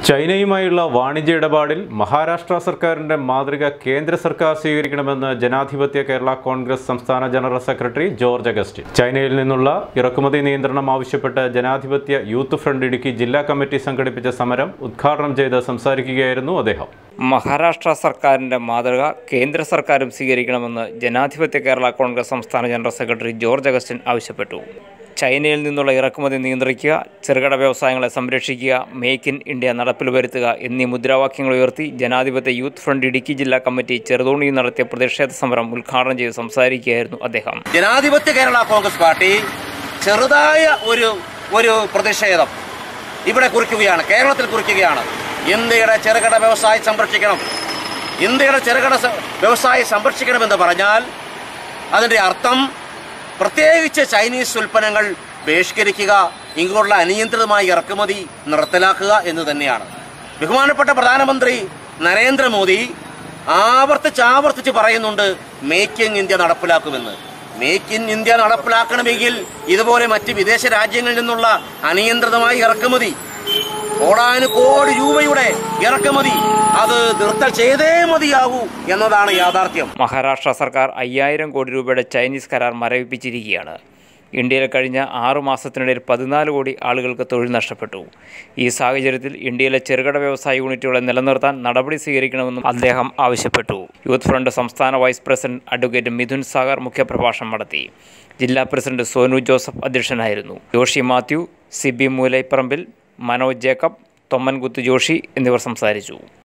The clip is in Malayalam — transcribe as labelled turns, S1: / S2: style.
S1: ചൈനയുമായുള്ള വാണിജ്യ ഇടപാടിൽ മഹാരാഷ്ട്ര സർക്കാരിന്റെ മാതൃക കേന്ദ്ര സർക്കാർ സ്വീകരിക്കണമെന്ന് ജനാധിപത്യ കേരള കോൺഗ്രസ് സംസ്ഥാന ജനറൽ സെക്രട്ടറി ജോർജ് അഗസ്റ്റിൻ ചൈനയിൽ നിന്നുള്ള ഇറക്കുമതി നിയന്ത്രണം ആവശ്യപ്പെട്ട് ജനാധിപത്യ യൂത്ത് ഫ്രണ്ട് ഇടുക്കി ജില്ലാ കമ്മിറ്റി സംഘടിപ്പിച്ച സമരം ഉദ്ഘാടനം ചെയ്ത് സംസാരിക്കുകയായിരുന്നു അദ്ദേഹം
S2: മഹാരാഷ്ട്ര സർക്കാരിൻ്റെ മാതൃക കേന്ദ്ര സർക്കാരും സ്വീകരിക്കണമെന്ന് ജനാധിപത്യ കേരള കോൺഗ്രസ് സംസ്ഥാന ജനറൽ സെക്രട്ടറി ജോർജ് അഗസ്റ്റിൻ ആവശ്യപ്പെട്ടു ചൈനയിൽ നിന്നുള്ള ഇറക്കുമതി നിയന്ത്രിക്കുക ചെറുകിട വ്യവസായങ്ങളെ സംരക്ഷിക്കുക മേക്ക് ഇൻ ഇന്ത്യ നടപ്പിൽ വരുത്തുക എന്നീ മുദ്രാവാക്യങ്ങൾ ഉയർത്തി ജനാധിപത്യ യൂത്ത് ഫ്രണ്ട് ഇടുക്കി ജില്ലാ കമ്മിറ്റി ചെറുതോണിയിൽ നടത്തിയ പ്രതിഷേധ സമരം ഉദ്ഘാടനം ചെയ്ത് സംസാരിക്കുകയായിരുന്നു അദ്ദേഹം
S3: ജനാധിപത്യ കേരള കോൺഗ്രസ് പാർട്ടി ചെറുതായ ഒരു ഒരു പ്രതിഷേധം ഇവിടെ കുറിക്കുകയാണ് കേരളത്തിൽ കുറിക്കുകയാണ് ഇന്ത്യയുടെ ചെറുകിട വ്യവസായം സംരക്ഷിക്കണം ഇന്ത്യയുടെ ചെറുകിട സ- വ്യവസായം സംരക്ഷിക്കണമെന്ന് പറഞ്ഞാൽ അതിൻ്റെ അർത്ഥം പ്രത്യേകിച്ച് ചൈനീസ് ഉൽപ്പന്നങ്ങൾ ബഹിഷ്കരിക്കുക ഇങ്ങോട്ടുള്ള അനിയന്ത്രിതമായ ഇറക്കുമതി നിർത്തലാക്കുക എന്ന് തന്നെയാണ് ബഹുമാനപ്പെട്ട പ്രധാനമന്ത്രി നരേന്ദ്രമോദി ആവർത്തിച്ച് ആവർത്തിച്ച് പറയുന്നുണ്ട് മേക്ക് ഇൻ ഇന്ത്യ നടപ്പിലാക്കുമെന്ന് മേക്ക് ഇൻ ഇന്ത്യ നടപ്പിലാക്കണമെങ്കിൽ ഇതുപോലെ മറ്റ് വിദേശ രാജ്യങ്ങളിൽ നിന്നുള്ള അനിയന്ത്രിതമായ ഇറക്കുമതി കോടാനുകോടി രൂപയുടെ ഇറക്കുമതി അത് നിർത്തൽ ചെയ്തേ മതിയാകൂ എന്നതാണ് യാഥാർത്ഥ്യം
S2: മഹാരാഷ്ട്ര സർക്കാർ അയ്യായിരം കോടി രൂപയുടെ ചൈനീസ് കരാർ മരവിപ്പിച്ചിരിക്കുകയാണ് ഇന്ത്യയിൽ കഴിഞ്ഞ ആറു മാസത്തിനിടയിൽ പതിനാല് കോടി ആളുകൾക്ക് തൊഴിൽ നഷ്ടപ്പെട്ടു ഈ സാഹചര്യത്തിൽ ഇന്ത്യയിലെ ചെറുകിട വ്യവസായ യൂണിറ്റുകളെ നിലനിർത്താൻ നടപടി സ്വീകരിക്കണമെന്നും അദ്ദേഹം ആവശ്യപ്പെട്ടു യൂത്ത് ഫ്രണ്ട് സംസ്ഥാന vice president advocate Mithun Sagar മുഖ്യപ്രഭാഷണം നടത്തി ജില്ലാ പ്രസിഡന്റ് സോനു ജോസഫ് അധ്യക്ഷനായിരുന്നു ജോഷി മാത്യു സി ബി മൂലൈപ്പറമ്പിൽ മനോജ് ജേക്കബ് തൊമ്മൻകുത്ത് ജോഷി എന്നിവർ സംസാരിച്ചു